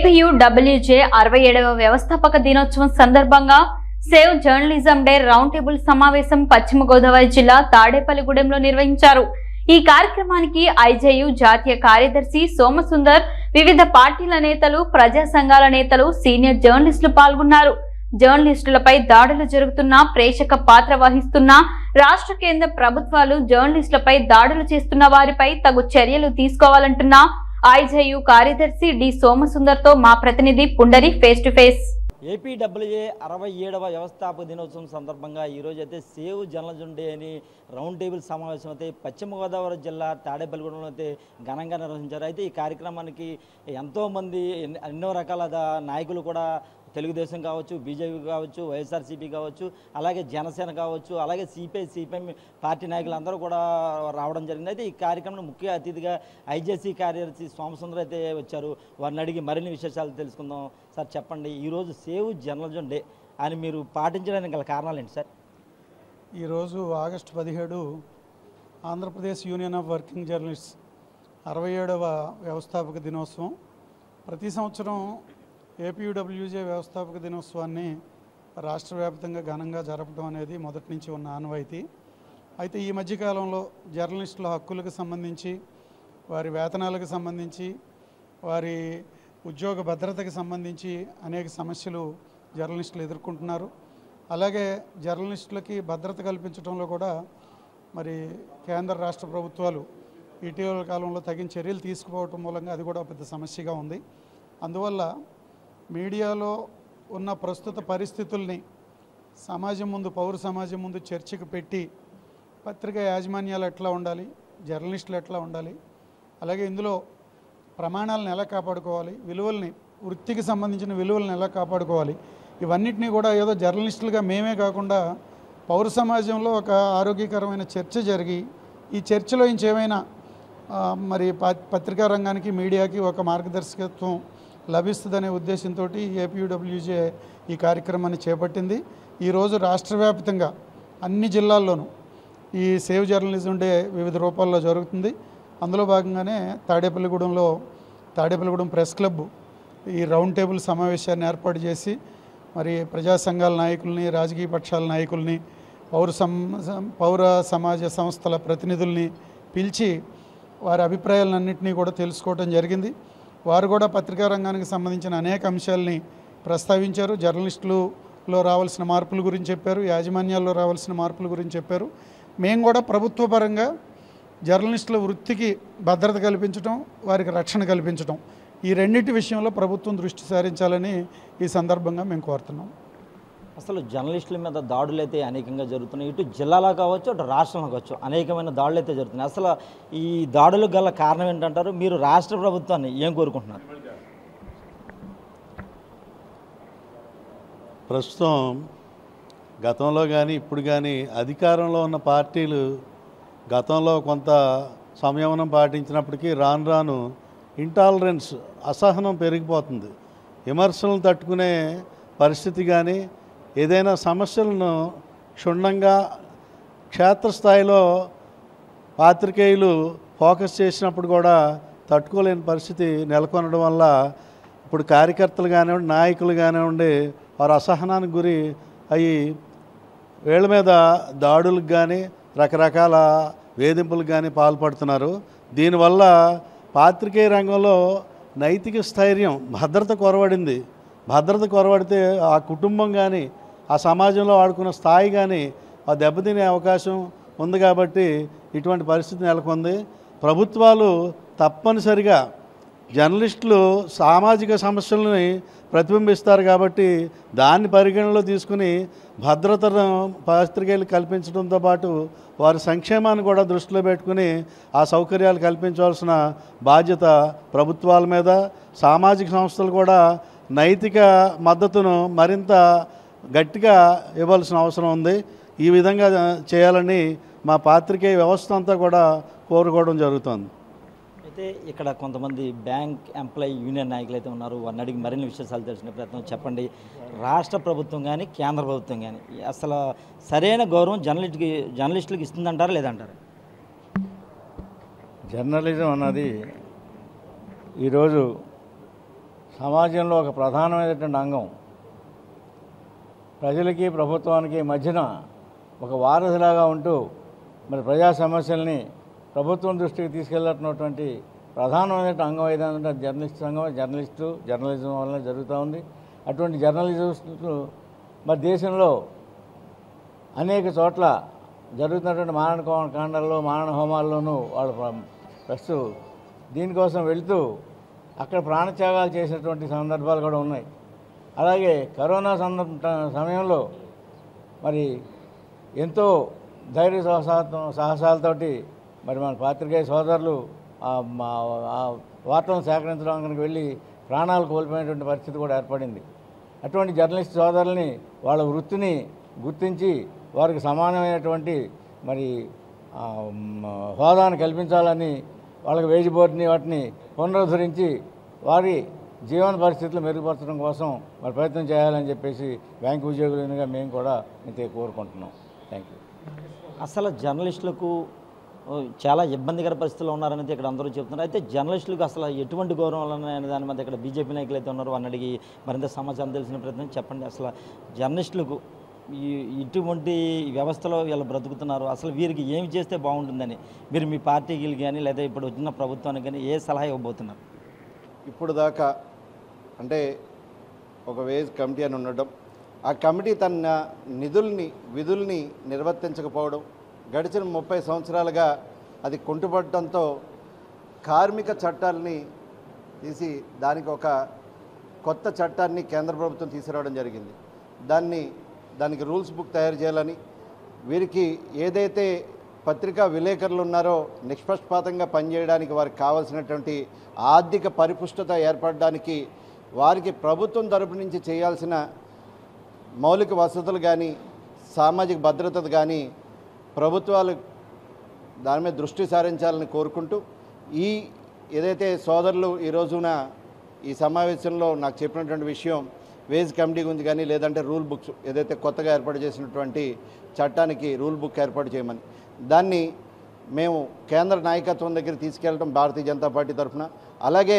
APU WJ అరవై ఏడవ వ్యవస్థాపక దినోత్సవం సందర్భంగా save journalism day round table సమావేశం పశ్చిమ గోదావరి జిల్లా తాడేపల్లిగూడెంలో నిర్వహించారు ఈ కార్యక్రమానికి ఐజేయు జాతీయ కార్యదర్శి సోమసుందర్ వివిధ పార్టీల నేతలు ప్రజా సంఘాల నేతలు సీనియర్ జర్నలిస్టులు పాల్గొన్నారు జర్నలిస్టులపై దాడులు జరుగుతున్నా ప్రేక్షక పాత్ర వహిస్తున్న రాష్ట్ర కేంద్ర ప్రభుత్వాలు జర్నలిస్టులపై దాడులు చేస్తున్న వారిపై తగు చర్యలు తీసుకోవాలంటున్న ఐజేయు కార్యదర్శి డి సోమసుందర్తో మా ప్రతినిధి Pundari face to face APWA అరవై ఏడవ వ్యవస్థాపక దినోత్సవం సందర్భంగా ఈరోజు అయితే సేవ్ జర్నలిజం డే అని రౌండ్ టేబుల్ సమావేశం అయితే పశ్చిమ గోదావరి జిల్లా తాడేపల్లిగూడెంలో అయితే ఘనంగా నిర్వహించారు అయితే ఈ కార్యక్రమానికి ఎంతోమంది ఎన్- ఎన్నో రకాల దా- నాయకులు కూడా తెలుగుదేశం కావచ్చు బీజేపీ కావచ్చు వైఎస్ఆర్సీపీ కావచ్చు అలాగే జనసేన కావచ్చు అలాగే సిపిఐ సిపిఎం పార్టీ నాయకులు అందరూ కూడా రావడం జరిగింది అయితే ఈ కార్యక్రమంలో ముఖ్య అతిథిగా ఐజేసీ కార్యదర్శి సోమసుందర్ అయితే వచ్చారు వారిని అడిగి మరిన్ని విశేషాలు తెలుసుకుందాం సార్ చెప్పండి ఈరోజు సేవ్ జర్నలిజం డే అని మీరు పాటించడానికి గల కారణాలు ఏంటి సార్ ఈరోజు ఆగస్టు పదిహేడు Andhra Pradesh union of working journalists అరవై ఏడవ వ్యవస్థాపక దినోత్సవం ప్రతి సంవత్సరం ఏపీయూడబ్ల్యూజే వ్యవస్థాపక దినోత్సవాన్ని రాష్ట్ర వ్యాప్తంగా ఘనంగా జరపడం అనేది మొదటి నుంచి ఉన్న ఆనవాయితీ అయితే ఈ మధ్యకాలంలో జర్నలిస్టుల హక్కులకు సంబంధించి వారి వేతనాలకు సంబంధించి వారి ఉద్యోగ భద్రతకి సంబంధించి అనేక సమస్యలు జర్నలిస్టులు ఎదుర్కొంటున్నారు అలాగే జర్నలిస్టులకి భద్రత కల్పించడంలో కూడా మరి కేంద్ర రాష్ట్ర ప్రభుత్వాలు ఇటీవల కాలంలో తగిన చర్యలు తీసుకుపోవటం మూలంగా అది కూడా పెద్ద సమస్యగా ఉంది అందువల్ల మీడియాలో ఉన్న ప్రస్తుత పరిస్థితుల్ని సమాజం ముందు పౌర సమాజం ముందు చర్చకు పెట్టి పత్రికా యాజమాన్యాలు ఎట్లా ఉండాలి జర్నలిస్టులు ఎట్లా ఉండాలి అలాగే ఇందులో ప్రమాణాలను ఎలా కాపాడుకోవాలి విలువల్ని వృత్తికి సంబంధించిన విలువలను ఎలా కాపాడుకోవాలి ఇవన్నిటినీ కూడా ఏదో జర్నలిస్టులుగా మేమే కాకుండా పౌర సమాజంలో ఒక ఆరోగ్యకరమైన చర్చ జరిగి ఈ చర్చలో ఇంకేమైనా ఆ, మరి ప- పత్రికా రంగానికి మీడియాకి ఒక మార్గదర్శకత్వం లభిస్తుందనే ఉద్దేశంతో ఏపీయూడబ్ల్యూజే ఈ కార్యక్రమాన్ని చేపట్టింది ఈరోజు రాష్ట్ర వ్యాప్తంగా అన్ని జిల్లాల్లోనూ ఈ సేవ్ జర్నలిజం డే వివిధ రూపాల్లో జరుగుతుంది అందులో భాగంగానే తాడేపల్లిగూడెంలో తాడేపల్లిగూడెం ప్రెస్ క్లబ్ ఈ రౌండ్ టేబుల్ సమావేశాన్ని ఏర్పాటు చేసి మరి ప్రజా సంఘాల నాయకుల్ని రాజకీయ పక్షాల నాయకుల్ని పౌర సం సం- పౌర సమాజ సంస్థల ప్రతినిధుల్ని పిలిచి వారి అభిప్రాయాలన్నింటినీ కూడా తెలుసుకోవడం జరిగింది వారు కూడా పత్రికా రంగానికి సంబంధించిన అనేక అంశాలని ప్రస్తావించారు జర్నలిస్టులలో రావాల్సిన మార్పుల గురించి చెప్పారు యాజమాన్యాల్లో రావాల్సిన మార్పుల గురించి చెప్పారు మేము కూడా ప్రభుత్వ పరంగా జర్నలిస్టుల వృత్తికి భద్రత కల్పించడం వారికి రక్షణ కల్పించడం ఈ రెండింటి విషయంలో ప్రభుత్వం దృష్టి సారించాలని ఈ సందర్భంగా మేము కోరుతున్నాం అసలు జర్నలిస్టుల మీద దాడులు అయితే అనేకంగా జరుగుతున్నాయి ఇటు జిల్లాలో కావచ్చు అటు రాష్ట్రంలో కావచ్చు అనేకమైన దాడులు అయితే జరుగుతున్నాయి అసలు ఈ దాడులకు గల కారణం ఏంటంటారు మీరు రాష్ట్ర ప్రభుత్వాన్ని ఏం కోరుకుంటున్నారు ప్రస్తుతం గతంలో కానీ ఇప్పుడు కానీ అధికారంలో ఉన్న పార్టీలు గతంలో కొంత సంయమనం పాటించినప్పటికీ రాను రాను ఇంటాలరెన్స్ అసహనం పెరిగిపోతుంది విమర్శలను తట్టుకునే పరిస్థితి కానీ ఏదైనా సమస్యలను క్షుణ్ణంగా క్షేత్రస్థాయిలో పాత్రికేయులు ఫోకస్ చేసినప్పుడు కూడా తట్టుకోలేని పరిస్థితి నెలకొనడం వల్ల ఇప్పుడు కార్యకర్తలు కానివ్వండి నాయకులు కానివ్వండి వారు అసహనానికి గురి అయ్యి వీళ్ళ మీద దాడులకు కానీ రకరకాల వేధింపులకు కానీ పాల్పడుతున్నారు దీనివల్ల పాత్రికేయ రంగంలో నైతిక స్థైర్యం భద్రత కొరవడింది భద్రత కొరవడితే ఆ కుటుంబం కానీ ఆ సమాజంలో ఆడుకున్న స్థాయి కానీ ఆ దెబ్బతినే అవకాశం ఉంది కాబట్టి ఇటువంటి పరిస్థితి నెలకొంది ప్రభుత్వాలు తప్పనిసరిగా జర్నలిస్టులు సామాజిక సమస్యలని ప్రతిబింబిస్తారు కాబట్టి దాన్ని పరిగణలో తీసుకుని భద్రతను పాత్రికేయులు కల్పించడంతో పాటు వారి సంక్షేమాన్ని కూడా దృష్టిలో పెట్టుకుని ఆ సౌకర్యాలు కల్పించవలసిన బాధ్యత ప్రభుత్వాల మీద సామాజిక సంస్థలు కూడా నైతిక మద్దతును మరింత గట్టిగా ఇవ్వాల్సిన అవసరం ఉంది ఈ విధంగా చేయాలని మా పాత్రికేయ వ్యవస్థ అంతా కూడా కోరుకోవడం జరుగుతుంది అయితే ఇక్కడ కొంతమంది బ్యాంక్ ఎంప్లాయీ యూనియన్ నాయకులు అయితే ఉన్నారు వారిని అడిగి మరిన్ని విశేషాలు తెలిసిన ప్రయత్నం చెప్పండి రాష్ట్ర ప్రభుత్వం కానీ కేంద్ర ప్రభుత్వం కానీ అసలు సరైన గౌరవం జర్నలిస్ట్కి జర్నలిస్టులకు ఇస్తుందంటారా లేదంటారా జర్నలిజం అన్నది ఈరోజు సమాజంలో ఒక ప్రధానమైనటువంటి అంగం ప్రజలకి ప్రభుత్వానికి మధ్యన ఒక వారధిలాగా ఉంటూ మరి ప్రజా సమస్యల్ని ప్రభుత్వం దృష్టికి తీసుకెళ్ళినటువంటి ప్రధానమైన అంగం ఏదంటే జర్నలిస్ట్ సంఘం జర్నలిస్టు జర్నలిజం వల్ల జరుగుతూ ఉంది అటువంటి జర్నలిస్టులు మరి దేశంలో అనేక చోట్ల జరుగుతున్నటువంటి మారణ కో- కాండాల్లో మారణ హోమాల్లోనూ వాళ్ళు ప్ర- ప్రస్తు దీనికోసం వెళుతూ అక్కడ ప్రాణత్యాగాలు చేసినటువంటి సందర్భాలు కూడా ఉన్నాయి అలాగే కరోనా సందర్భ సమయంలో మరి ఎంతో ధైర్య సాహస సాహసాలతోటి మరి మన పాత్రికేయ సోదరులు ఆ మా ఆ వార్తలను సేకరించడానికి వెళ్ళి ప్రాణాలు కోల్పోయినటువంటి పరిస్థితి కూడా ఏర్పడింది అటువంటి జర్నలిస్ట్ సోదరుల్ని వాళ్ళ వృత్తిని గుర్తించి వారికి సమానమైనటువంటి మరి ఆ, మ్, హోదాను కల్పించాలని వాళ్ళకి వేజ్ బోర్డుని వాటిని పునరుద్ధరించి వారి జీవన పరిస్థితులు మెరుగుపరచడం కోసం మరి ప్రయత్నం చేయాలని చెప్పేసి బ్యాంకు ఉద్యోగులుగా మేము కూడా ఇంతే కోరుకుంటున్నాం థ్యాంక్ యూ అసలు జర్నలిస్టులకు ఓ, చాలా ఇబ్బందికర పరిస్థితుల్లో ఉన్నారని ఇక్కడ అందరూ చెప్తున్నారు అయితే జర్నలిస్టులకు అసలు ఎటువంటి గౌరవం అనే దాని మీద ఇక్కడ బీజేపీ నాయకులు అయితే ఉన్నారో వాళ్ళని అడిగి మరింత సమాచారం తెలిసిన ప్రయత్నం చెప్పండి అసలు జర్నలిస్టులకు ఈ ఇటువంటి వ్యవస్థలో వీళ్ళు బ్రతుకుతున్నారు అసలు వీరికి ఏమి చేస్తే బాగుంటుందని మీరు మీ పార్టీకి కానీ లేదా ఇప్పుడు వచ్చిన ప్రభుత్వానికి కానీ ఏ సలహా ఇవ్వబోతున్నారు ఇప్పుడు దాకా అంటే ఒక వేజ్ కమిటీ అని ఉండడం ఆ కమిటీ తన నిధుల్ని విధుల్ని నిర్వర్తించకపోవడం గడిచిన ముప్పై సంవత్సరాలుగా అది కుంటుపడటంతో కార్మిక చట్టాలని తీసి దానికి ఒక కొత్త చట్టాన్ని కేంద్ర ప్రభుత్వం తీసుకురావడం జరిగింది దాన్ని దానికి రూల్స్ బుక్ తయారు చేయాలని వీరికి ఏదైతే పత్రికా విలేకరులు ఉన్నారో నిష్పక్షపాతంగా పనిచేయడానికి వారికి కావాల్సినటువంటి ఆర్థిక పరిపుష్టత ఏర్పడడానికి వారికి ప్రభుత్వం తరపు నుంచి చేయాల్సిన మౌలిక వసతులు కానీ సామాజిక భద్రత కానీ ప్రభుత్వాలు దాని మీద దృష్టి సారించాలని కోరుకుంటూ ఈ ఏదైతే సోదరులు ఈ రోజున ఈ సమావేశంలో నాకు చెప్పినటువంటి విషయం వేజ్ కమిటీ గురించి కానీ లేదంటే రూల్ బుక్స్ ఏదైతే కొత్తగా ఏర్పాటు చేసినటువంటి చట్టానికి రూల్ బుక్ ఏర్పాటు చేయమని దాన్ని మేము కేంద్ర నాయకత్వం దగ్గర తీసుకెళ్ళడం భారతీయ జనతా పార్టీ తరఫున అలాగే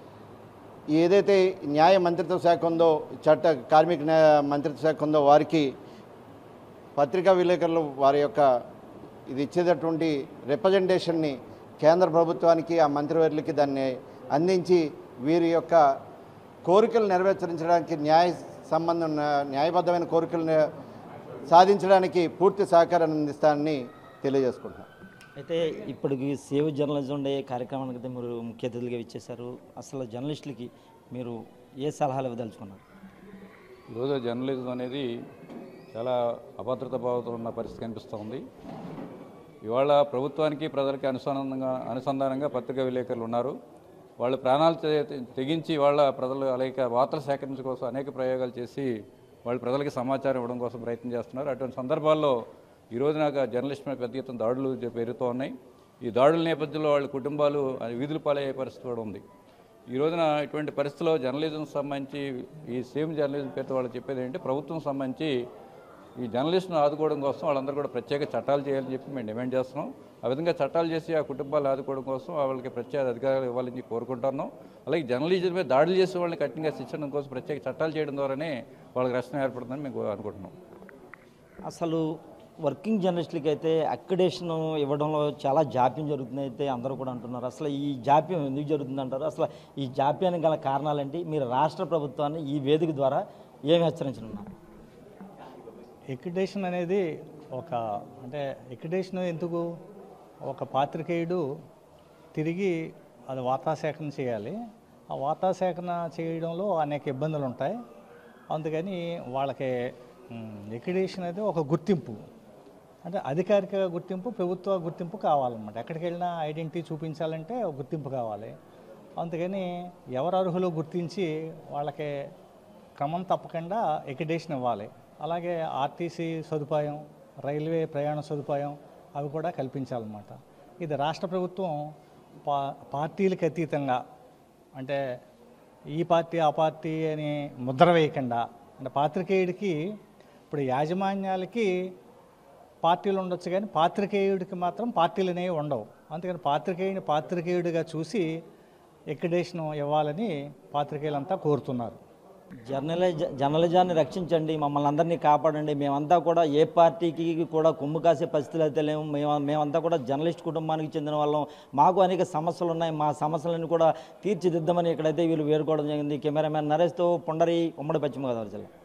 ఏదైతే న్యాయ మంత్రిత్వ శాఖ ఉందో చట్ట కార్మిక న్యాయ మంత్రిత్వ శాఖ ఉందో వారికి పత్రికా విలేకరులు వారి యొక్క ఇది ఇచ్చేటటువంటి రిప్రజెంటేషన్ని కేంద్ర ప్రభుత్వానికి ఆ మంత్రివర్యులకి దాన్ని అందించి వీరి యొక్క కోరికలు నెరవేర్చడానికి న్యాయ సంబంధం న్యాయబద్ధమైన కోరికలు నె- సాధించడానికి పూర్తి సహకారాన్ని అందిస్తానని తెలియజేసుకుంటున్నాను అయితే ఇప్పటికి సేవ్ జర్నలిజం డే కార్యక్రమానికి అయితే మీరు ముఖ్య అతిథులుగా ఇచ్చేశారు అసలు జర్నలిస్టులకి మీరు ఏ సలహాలు ఇవ్వదలుచుకున్నారు ఈరోజు జర్నలిజం అనేది చాలా అభద్రత భావంతో ఉన్న పరిస్థితి కనిపిస్తూ ఉంది ఇవాళ ప్రభుత్వానికి ప్రజలకి అనుసంధానంగా అనుసంధానంగా పత్రికా విలేకరులు ఉన్నారు వాళ్ళు ప్రాణాలు తె- తెగించి వాళ్ళ ప్రజలు అనేక వార్తలు సేకరించడం కోసం అనేక ప్రయోగాలు చేసి వాళ్ళు ప్రజలకి సమాచారం ఇవ్వడం కోసం ప్రయత్నం చేస్తున్నారు అటువంటి సందర్భాల్లో ఈ రోజు నాకు జర్నలిస్ట్ మీద పెద్ద ఎత్తున దాడులు జ- పెరుగుతూ ఉన్నాయి ఈ దాడుల నేపథ్యంలో వాళ్ళ కుటుంబాలు అది వీధుల పాలయ్యే పరిస్థితి కూడా ఉంది ఈ రోజున ఇటువంటి పరిస్థితుల్లో జర్నలిజం సంబంధించి ఈ సేమ్ జర్నలిజం పేరుతో వాళ్ళు చెప్పేది ఏంటంటే ప్రభుత్వం సంబంధించి ఈ జర్నలిస్టును ఆదుకోవడం కోసం వాళ్ళందరూ కూడా ప్రత్యేక చట్టాలు చేయాలని చెప్పి మేము డిమాండ్ చేస్తున్నాం ఆ విధంగా చట్టాలు చేసి ఆ కుటుంబాలు ఆదుకోవడం కోసం వాళ్ళకి ప్రత్యేక అధికారాలు ఇవ్వాలని చెప్పి కోరుకుంటున్నాం అలాగే జర్నలిజం మీద దాడులు చేసే వాళ్ళని కఠినంగా శిక్షణ కోసం ప్రత్యేక చట్టాలు చేయడం ద్వారానే వాళ్ళకి రక్షణ ఏర్పడుతుందని మేము అనుకుంటున్నాం అసలు వర్కింగ్ జర్నలిస్టులకి అయితే అక్రిడేషన్ ఇవ్వడంలో చాలా జాప్యం జరుగుతుంది అయితే అందరూ కూడా అంటున్నారు అసలు ఈ జాప్యం ఎందుకు జరుగుతుంది అంటారు అసలు ఈ జాప్యానికి గల కారణాలేంటి మీరు రాష్ట్ర ప్రభుత్వాన్ని ఈ వేదిక ద్వారా ఏమి హెచ్చరించనున్నారు ఎక్రిడేషన్ అనేది ఒక అంటే ఎక్రిడేషన్ ఎందుకు ఒక పాత్రికేయుడు తిరిగి అది వార్తాసేకరణ చేయాలి ఆ వార్తాసేకరణ చేయడంలో అనేక ఇబ్బందులు ఉంటాయి అందుకని వాళ్ళకి ఎక్రిడేషన్ అనేది ఒక గుర్తింపు అంటే అధికారిక గుర్తింపు ప్రభుత్వ గుర్తింపు కావాలన్నమాట ఎక్కడికి వెళ్ళినా ఐడెంటిటీ చూపించాలంటే ఒక గుర్తింపు కావాలి అందుకని ఎవరు అర్హులో గుర్తించి వాళ్ళకి క్రమం తప్పకుండా ఎక్రిడేషన్ ఇవ్వాలి అలాగే ఆర్టీసీ సదుపాయం రైల్వే ప్రయాణ సదుపాయం అవి కూడా కల్పించాలన్నమాట ఇది రాష్ట్ర ప్రభుత్వం పా పార్టీలకు అతీతంగా అంటే ఈ పార్టీ ఆ పార్టీ అని ముద్ర వేయకుండా అంటే పాత్రికేయుడికి ఇప్పుడు యాజమాన్యాలకి పార్టీలు ఉండొచ్చు కానీ పాత్రికేయుడికి మాత్రం పార్టీలు అనేవి ఉండవు అందుకని పాత్రికేయుడిని పాత్రికేయుడిగా చూసి ఎక్రిడేషన్ ఇవ్వాలని పాత్రికేయులంతా కోరుతున్నారు జర్నలిజ జర్నలిజాన్ని రక్షించండి మమ్మల్ని అందరినీ కాపాడండి మేమంతా కూడా ఏ పార్టీకి కూడా కొమ్ము కాసే పరిస్థితులు అయితే లేము మేము మేమంతా కూడా జర్నలిస్ట్ కుటుంబానికి చెందిన వాళ్ళం మాకు అనేక సమస్యలు ఉన్నాయి మా సమస్యలను కూడా తీర్చిదిద్దామని ఇక్కడైతే వీళ్ళు వేరుకోవడం జరిగింది కెమెరామెన్ నరేష్తో పొండరి ఉమ్మడి పశ్చిమ గోదావరి జిల్లా